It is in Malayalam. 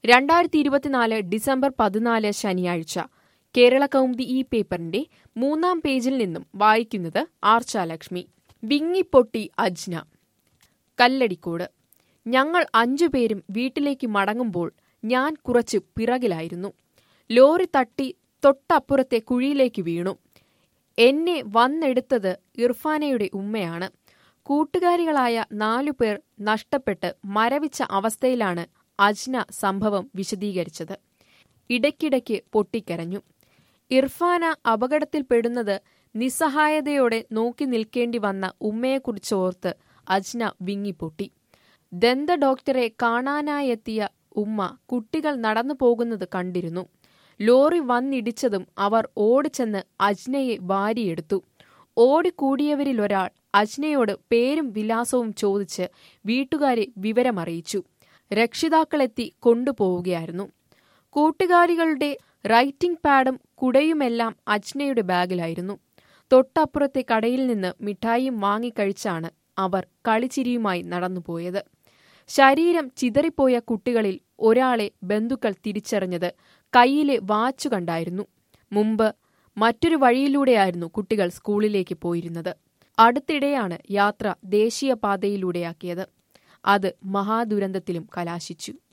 രണ്ടായിരത്തി ഇരുപത്തിനാല് ഡിസംബർ പതിനാല് ശനിയാഴ്ച കേരള കൗമുദി ഈ പേപ്പറിന്റെ മൂന്നാം പേജിൽ നിന്നും വായിക്കുന്നത് ആർച്ചാലക്ഷ്മി വിങ്ങിപ്പൊട്ടി അജ്ന കല്ലടിക്കോട് ഞങ്ങൾ അഞ്ചുപേരും വീട്ടിലേക്ക് മടങ്ങുമ്പോൾ ഞാൻ കുറച്ച് പിറകിലായിരുന്നു ലോറി തട്ടി തൊട്ടപ്പുറത്തെ കുഴിയിലേക്ക് വീണു എന്നെ വന്നെടുത്തത് ഇർഫാനയുടെ ഉമ്മയാണ് കൂട്ടുകാരികളായ നാലുപേർ നഷ്ടപ്പെട്ട് മരവിച്ച അവസ്ഥയിലാണ് അജ്ന സംഭവം വിശദീകരിച്ചത് ഇടയ്ക്കിടയ്ക്ക് പൊട്ടിക്കരഞ്ഞു ഇർഫാന അപകടത്തിൽപ്പെടുന്നത് നിസ്സഹായതയോടെ നോക്കി നിൽക്കേണ്ടി വന്ന ഉമ്മയെക്കുറിച്ചോർത്ത് അജ്ന വിങ്ങിപ്പൊട്ടി ദന്ത ഡോക്ടറെ കാണാനായെത്തിയ ഉമ്മ കുട്ടികൾ നടന്നു പോകുന്നത് കണ്ടിരുന്നു ലോറി വന്നിടിച്ചതും അവർ ഓടിച്ചെന്ന് അജ്നയെ വാരിയെടുത്തു ഓടിക്കൂടിയവരിലൊരാൾ അജ്നയോട് പേരും വിലാസവും ചോദിച്ച് വീട്ടുകാരെ വിവരമറിയിച്ചു രക്ഷിതാക്കളെത്തി കൊണ്ടുപോവുകയായിരുന്നു കൂട്ടുകാരികളുടെ റൈറ്റിംഗ് പാഡും കുടയുമെല്ലാം അജ്നയുടെ ബാഗിലായിരുന്നു തൊട്ടപ്പുറത്തെ കടയിൽ നിന്ന് മിഠായിയും വാങ്ങിക്കഴിച്ചാണ് അവർ കളിച്ചിരിയുമായി നടന്നുപോയത് ശരീരം ചിതറിപ്പോയ കുട്ടികളിൽ ഒരാളെ ബന്ധുക്കൾ തിരിച്ചറിഞ്ഞത് കയ്യിലെ വാച്ചു കണ്ടായിരുന്നു മുമ്പ് മറ്റൊരു വഴിയിലൂടെയായിരുന്നു കുട്ടികൾ സ്കൂളിലേക്ക് പോയിരുന്നത് അടുത്തിടെയാണ് യാത്ര ദേശീയപാതയിലൂടെയാക്കിയത് അത് മഹാദുരന്തത്തിലും കലാശിച്ചു